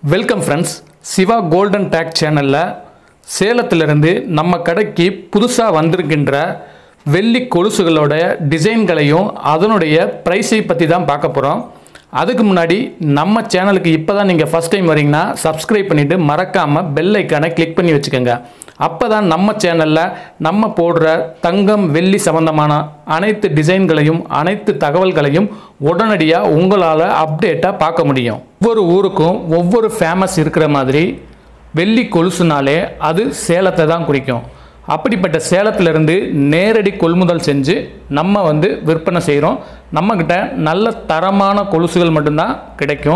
welcome friends Siva golden tag சேனலில் சேலத்திலிருந்து நம்ம கடைக்கு புதுசாக வந்திருக்கின்ற வெள்ளி கொலுசுகளோட டிசைன்களையும் அதனுடைய ப்ரைஸை பற்றி தான் பார்க்க போகிறோம் அதுக்கு முன்னாடி நம்ம சேனலுக்கு இப்போ தான் நீங்கள் ஃபஸ்ட் டைம் வரீங்கன்னா சப்ஸ்கிரைப் பண்ணிவிட்டு மறக்காமல் பெல் ஐக்கானை கிளிக் பண்ணி வச்சுக்கோங்க அப்போ தான் நம்ம சேனலில் நம்ம போடுற தங்கம் வெள்ளி சம்பந்தமான அனைத்து டிசைன்களையும் அனைத்து தகவல்களையும் உடனடியாக உங்களால் அப்டேட்டாக பார்க்க முடியும் ஒவ்வொரு ஊருக்கும் ஒவ்வொரு ஃபேமஸ் இருக்கிற மாதிரி வெள்ளி கொலுசுனாலே அது சேலத்தை தான் குறிக்கும் அப்படிப்பட்ட சேலத்திலிருந்து நேரடி கொள்முதல் செஞ்சு நம்ம வந்து விற்பனை செய்கிறோம் நம்மக்கிட்ட நல்ல தரமான கொலுசுகள் மட்டும்தான் கிடைக்கும்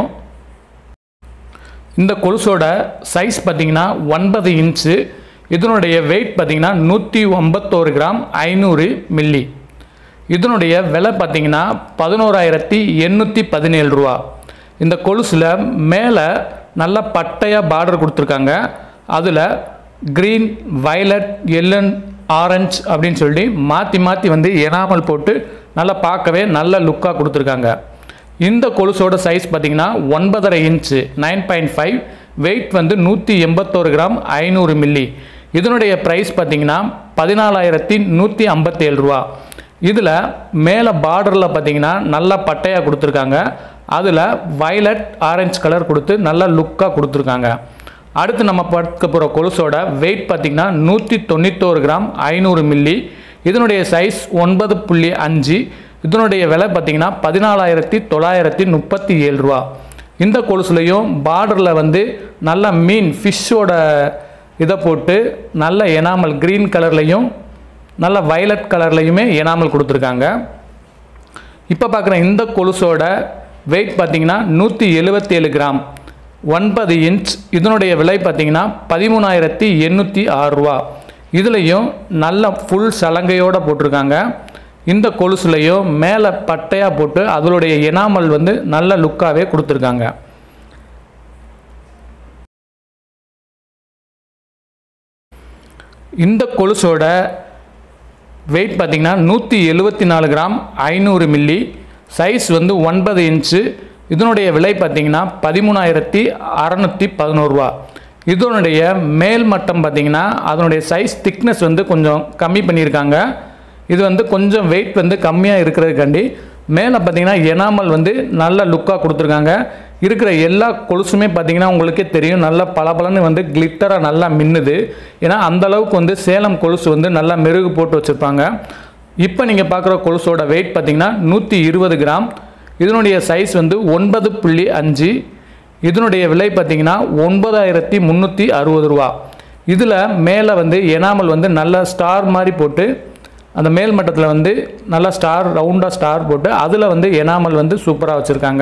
இந்த கொலுசோட சைஸ் பார்த்தீங்கன்னா ஒன்பது இன்ச்சு இதனுடைய வெயிட் பார்த்தீங்கன்னா நூற்றி ஒம்பத்தோரு கிராம் ஐநூறு மில்லி இதனுடைய விலை பார்த்தீங்கன்னா பதினோராயிரத்தி எண்ணூற்றி பதினேழு ரூபா இந்த கொலுசில் மேலே நல்ல பட்டையாக பார்டர் கொடுத்துருக்காங்க அதில் க்ரீன் வயலட் எல்லன் ஆரஞ்சு அப்படின்னு சொல்லி மாற்றி மாற்றி வந்து எனாமல் போட்டு நல்லா பார்க்கவே நல்ல லுக்காக கொடுத்துருக்காங்க இந்த கொலுசோட சைஸ் பார்த்தீங்கன்னா ஒன்பதரை inch nine point five weight வந்து நூற்றி எண்பத்தோரு கிராம் ஐநூறு மில்லி இதனுடைய ப்ரைஸ் பார்த்தீங்கன்னா பதினாலாயிரத்தி நூற்றி ஐம்பத்தேழு ரூபா இதில் மேலே பார்டரில் பார்த்தீங்கன்னா நல்ல பட்டையாக கொடுத்துருக்காங்க அதில் வயலட் ஆரஞ்சு கலர் கொடுத்து நல்ல லுக்காக கொடுத்துருக்காங்க அடுத்து நம்ம பார்க்க போகிற கொலுசோட வெயிட் பார்த்திங்கன்னா நூற்றி தொண்ணூத்தோரு கிராம் ஐநூறு மில்லி இதனுடைய சைஸ் ஒன்பது புள்ளி அஞ்சு இதனுடைய விலை பார்த்திங்கன்னா பதினாலாயிரத்தி தொள்ளாயிரத்தி முப்பத்தி ஏழு ரூபா இந்த கொலுசுலையும் பார்டரில் வந்து நல்ல மீன் ஃபிஷ்ஷோட இதை போட்டு நல்ல எனாமல் க்ரீன் கலர்லையும் நல்ல வயலட் கலர்லையுமே எனாமல் கொடுத்துருக்காங்க இப்போ பார்க்குற இந்த கொலுசோட வெயிட் பார்த்தீங்கன்னா நூற்றி எழுபத்தேழு கிராம் ஒன்பது இன்ச் இதனுடைய விலை பார்த்தீங்கன்னா பதிமூணாயிரத்தி எண்ணூற்றி ஆறு ரூபா இதுலேயும் நல்ல ஃபுல் சலங்கையோடு போட்டிருக்காங்க இந்த கொலுசுலையும் மேலே பட்டையாக போட்டு அதனுடைய எனாமல் வந்து நல்ல லுக்காகவே கொடுத்துருக்காங்க இந்த கொலுசோட வெயிட் பார்த்திங்கன்னா நூற்றி எழுபத்தி நாலு கிராம் ஐநூறு மில்லி சைஸ் வந்து ஒன்பது இன்ச்சு இதனுடைய விலை பார்த்திங்கன்னா பதிமூணாயிரத்தி அறநூற்றி பதினோருவா இதனுடைய மேல் மட்டம் பார்த்திங்கன்னா அதனுடைய சைஸ் திக்னஸ் வந்து கொஞ்சம் கம்மி பண்ணியிருக்காங்க இது வந்து கொஞ்சம் வெயிட் வந்து கம்மியாக இருக்கிறதுக்காண்டி மேலே பார்த்தீங்கன்னா எனாமல் வந்து நல்ல லுக்காக கொடுத்துருக்காங்க இருக்கிற எல்லா கொலுசுமே பார்த்தீங்கன்னா உங்களுக்கே தெரியும் நல்லா பளபளன்னு வந்து கிளிட்டராக நல்லா மின்னுது ஏன்னா அந்த அளவுக்கு வந்து சேலம் கொலுசு வந்து நல்லா மெருகு போட்டு வச்சுருப்பாங்க இப்போ நீங்கள் பார்க்குற கொலுசோட வெயிட் பார்த்தீங்கன்னா நூற்றி இருபது கிராம் இதனுடைய சைஸ் வந்து ஒன்பது புள்ளி அஞ்சு இதனுடைய விலை பார்த்தீங்கன்னா ஒன்பதாயிரத்தி முந்நூற்றி அறுபது ரூபா இதில் மேலே வந்து எனாமல் வந்து நல்ல ஸ்டார் மாதிரி போட்டு அந்த மேல் மட்டத்தில் வந்து நல்லா ஸ்டார் ரவுண்டாக ஸ்டார் போட்டு அதில் வந்து எனாமல் வந்து சூப்பராக வச்சுருக்காங்க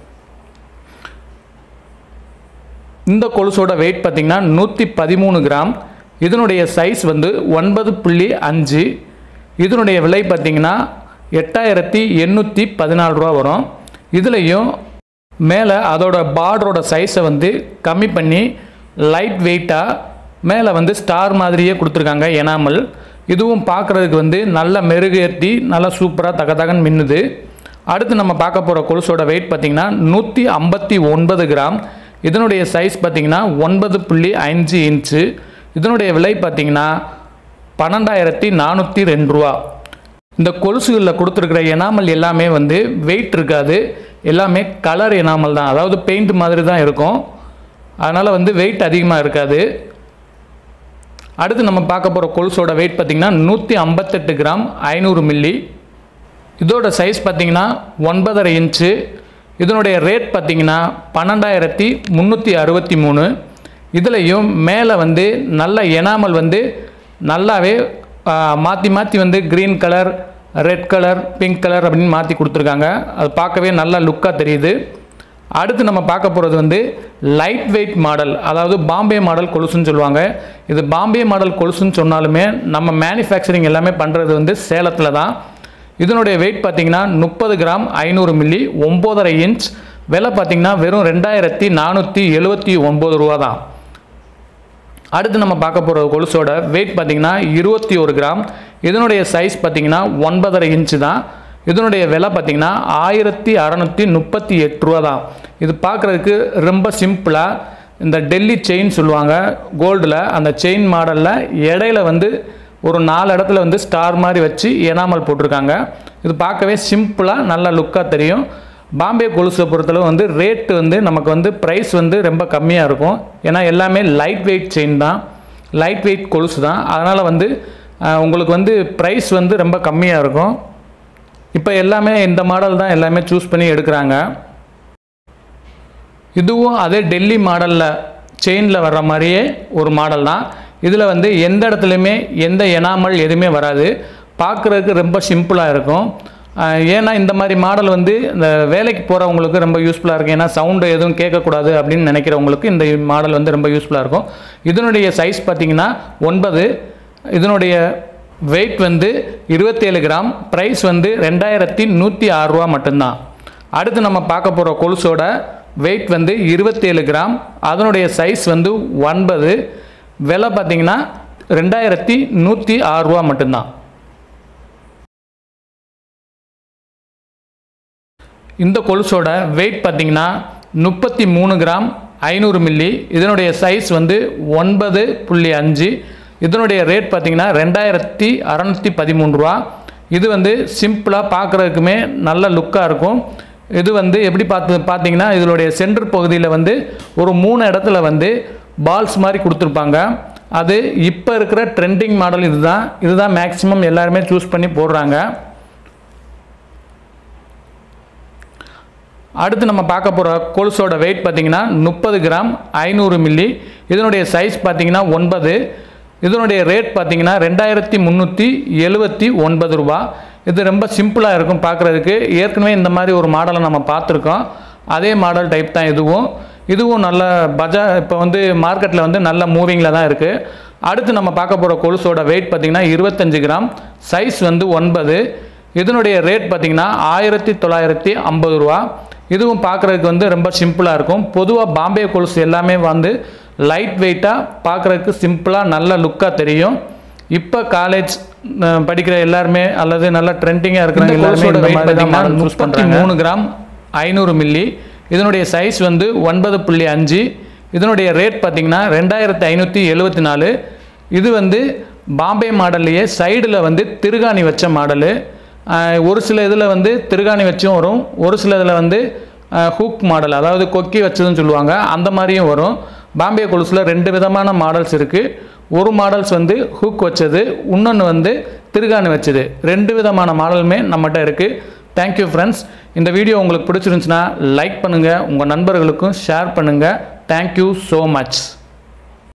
இந்த கொலுசோட வெயிட் பார்த்திங்கன்னா நூற்றி பதிமூணு கிராம் இதனுடைய சைஸ் வந்து ஒன்பது புள்ளி அஞ்சு இதனுடைய விலை பார்த்திங்கன்னா எட்டாயிரத்தி எண்ணூற்றி பதினாலு ரூபா வரும் இதுலேயும் மேலே அதோட பார்டரோட சைஸை வந்து கம்மி பண்ணி லைட் வெயிட்டாக மேலே வந்து ஸ்டார் மாதிரியே கொடுத்துருக்காங்க எனாமல் இதுவும் பார்க்குறதுக்கு வந்து நல்ல மெருகேற்றி நல்லா சூப்பராக தக தகன்னு மின்னுது அடுத்து நம்ம பார்க்க போகிற கொலுசோட வெயிட் பார்த்திங்கன்னா நூற்றி ஐம்பத்தி ஒன்பது கிராம் இதனுடைய சைஸ் பார்த்திங்கன்னா ஒன்பது புள்ளி அஞ்சு இன்ச்சு இதனுடைய விலை பார்த்திங்கன்னா பன்னெண்டாயிரத்தி நானூற்றி ரெண்டு ரூபா இந்த கொலுசுகளில் கொடுத்துருக்கிற எனாமல் எல்லாமே வந்து வெயிட் இருக்காது எல்லாமே கலர் எனாமல் தான் அதாவது பெயிண்ட் மாதிரி தான் இருக்கும் அதனால் வந்து வெயிட் அதிகமாக இருக்காது அடுத்து நம்ம பார்க்க போகிற கொலுசோட வெயிட் பார்த்திங்கன்னா நூற்றி ஐம்பத்தெட்டு கிராம் ஐநூறு மில்லி இதோட சைஸ் பார்த்திங்கன்னா ஒன்பதரை இன்ச்சு இதனுடைய ரேட் பார்த்திங்கன்னா பன்னெண்டாயிரத்தி முந்நூற்றி அறுபத்தி மூணு இதுலேயும் மேலே வந்து நல்ல எனாமல் வந்து நல்லாவே மாற்றி மாற்றி வந்து green colour red colour pink colour அப்படின்னு மாற்றி கொடுத்துருக்காங்க அது பார்க்கவே நல்லா லுக்காக தெரியுது அடுத்து நம்ம பார்க்க போகிறது வந்து லைட் வெயிட் மாடல் அதாவது பாம்பே மாடல் கொலுசுன்னு சொல்லுவாங்க இது பாம்பே மாடல் கொலுசுன்னு சொன்னாலுமே நம்ம மேனுஃபேக்சரிங் எல்லாமே பண்ணுறது வந்து சேலத்தில் தான் இதனுடைய வெயிட் பார்த்திங்கன்னா முப்பது கிராம் ஐநூறு மில்லி ஒம்போதரை இன்ச் விலை பார்த்திங்கன்னா வெறும் ரெண்டாயிரத்தி நானூற்றி எழுபத்தி ஒம்பது ரூபா தான் அடுத்து நம்ம பார்க்க போகிற கொலுசோட வெயிட் பார்த்திங்கன்னா இருபத்தி ஒரு கிராம் இதனுடைய சைஸ் பார்த்திங்கன்னா ஒன்பதரை இன்ச்சு தான் இதனுடைய விலை பார்த்திங்கன்னா ஆயிரத்தி அறநூற்றி முப்பத்தி எட்டு ரூபா தான் இது பார்க்குறதுக்கு ரொம்ப சிம்பிளாக இந்த டெல்லி செயின் சொல்லுவாங்க கோல்டில் அந்த செயின் மாடலில் இடையில வந்து ஒரு நாலு இடத்துல வந்து ஸ்டார் மாதிரி வச்சு எனாமல் போட்டிருக்காங்க இது பார்க்கவே சிம்பிளாக நல்ல லுக்காக தெரியும் பாம்பே கொலுசை பொறுத்தளவு வந்து ரேட்டு வந்து நமக்கு வந்து ப்ரைஸ் வந்து ரொம்ப கம்மியாக இருக்கும் ஏன்னா எல்லாமே லைட் வெயிட் செயின் தான் லைட் வெயிட் கொலுசு தான் அதனால் வந்து அஹ், உங்களுக்கு வந்து ப்ரைஸ் வந்து ரொம்ப கம்மியாக இருக்கும் இப்போ எல்லாமே இந்த மாடல் தான் எல்லாமே சூஸ் பண்ணி எடுக்கிறாங்க இதுவும் அதே டெல்லி மாடலில் செயினில் வர்ற மாதிரியே ஒரு மாடல் தான் இதில் வந்து எந்த இடத்துலையுமே எந்த எனாமல் எதுவுமே வராது பார்க்குறதுக்கு ரொம்ப சிம்பிளாக இருக்கும் ஆஹ் ஏன்னா இந்த மாதிரி மாடல் வந்து இந்த வேலைக்கு போகிறவங்களுக்கு ரொம்ப யூஸ்ஃபுல்லாக இருக்கும் ஏன்னா சவுண்டு எதுவும் கேட்கக்கூடாது அப்படின்னு நினைக்கிறவங்களுக்கு இந்த மாடல் வந்து ரொம்ப யூஸ்ஃபுல்லாக இருக்கும் இதனுடைய சைஸ் பார்த்தீங்கன்னா ஒன்பது இதனுடைய வெயிட் வந்து இருபத்தேழு கிராம் ப்ரைஸ் வந்து ரெண்டாயிரத்தி நூற்றி ஆறுரூவா மட்டும்தான் அடுத்து நம்ம பார்க்க போகிற கொலுசோட வெயிட் வந்து இருபத்தேழு கிராம் அதனுடைய சைஸ் வந்து ஒன்பது விலை பார்த்தீங்கன்னா ரெண்டாயிரத்தி நூற்றி ஆறுரூவா மட்டும்தான் இந்த கொலுசோட வெயிட் பார்த்தீங்கன்னா முப்பத்தி மூணு கிராம் ஐநூறு மில்லி இதனுடைய சைஸ் வந்து ஒன்பது புள்ளி அஞ்சு இதனுடைய ரேட் பார்த்தீங்கன்னா ரெண்டாயிரத்தி அறநூற்றி பதிமூணு ரூபா இது வந்து சிம்பிளாக பார்க்குறதுக்குமே நல்ல லுக்காக இருக்கும் இது வந்து எப்படி பார்த்து பார்த்தீங்கன்னா இதனுடைய சென்டர் பகுதியில் வந்து ஒரு மூணு இடத்துல வந்து பால்ஸ் மாதிரி கொடுத்துருப்பாங்க அது இப்போ இருக்கிற ட்ரெண்டிங் மாடல் இதுதான் இதுதான் மேக்ஸிமம் எல்லாருமே சூஸ் பண்ணி போடுறாங்க அடுத்து நம்ம பார்க்க போகிற கொலுசோட வெயிட் பார்த்தீங்கன்னா முப்பது கிராம் ஐநூறு மில்லி இதனுடைய சைஸ் பார்த்தீங்கன்னா ஒன்பது இதனுடைய ரேட் பார்த்தீங்கன்னா ரெண்டாயிரத்தி முந்நூற்றி எழுபத்தி ஒன்பது ரூபா இது ரொம்ப சிம்பிளாக இருக்கும் பார்க்குறதுக்கு ஏற்கனவே இந்த மாதிரி ஒரு மாடலை நம்ம பார்த்துருக்கோம் அதே மாடல் டைப் தான் இதுவும் இதுவும் நல்ல பஜா இப்போ வந்து மார்க்கெட்டில் வந்து நல்ல மூவிங்கில் தான் இருக்குது அடுத்து நம்ம பார்க்க போகிற கொலுசோட வெயிட் பார்த்தீங்கன்னா இருபத்தஞ்சு கிராம் சைஸ் வந்து ஒன்பது இதனுடைய ரேட் பார்த்தீங்கன்னா ஆயிரத்தி தொள்ளாயிரத்தி ஐம்பது ரூபா இதுவும் பார்க்குறதுக்கு வந்து ரொம்ப சிம்பிளாக இருக்கும் பொதுவாக பாம்பே கொலுசு எல்லாமே வந்து லைட் வெயிட்டாக பார்க்குறதுக்கு சிம்பிளாக நல்ல லுக்காக தெரியும் இப்போ காலேஜ் படிக்கிற எல்லாருமே அல்லது நல்ல ட்ரெண்டிங்காக இருக்கிறவங்க எல்லாருமே இந்த மாதிரி தான் மாடல் சூஸ் பண்ணுறாங்க மூணு கிராம் ஐநூறு மில்லி இதனுடைய சைஸ் வந்து ஒன்பது புள்ளி அஞ்சு இதனுடைய ரேட் பார்த்தீங்கன்னா ரெண்டாயிரத்தி ஐநூற்றி எழுபத்தி நாலு இது வந்து பாம்பே மாடல்லையே சைடில் வந்து திருகாணி வச்ச மாடலு ஆஹ் ஒரு சில இதில் வந்து திருகாணி வச்சும் வரும் ஒரு சில இதில் வந்து ஹூக் மாடல் அதாவது கொக்கி வச்சதுன்னு சொல்லுவாங்க அந்த மாதிரியும் வரும் பாம்பே கொலுசில் ரெண்டு விதமான மாடல்ஸ் இருக்குது ஒரு மாடல்ஸ் வந்து ஹூக் வச்சது இன்னொன்று வந்து திருகாணி வச்சது ரெண்டு விதமான மாடலுமே நம்மகிட்ட இருக்குது தேங்க்யூ ஃப்ரெண்ட்ஸ் இந்த வீடியோ உங்களுக்கு பிடிச்சிருந்துச்சுன்னா லைக் பண்ணுங்கள் உங்கள் நண்பர்களுக்கும் ஷேர் பண்ணுங்கள் தேங்க்யூ ஸோ மச்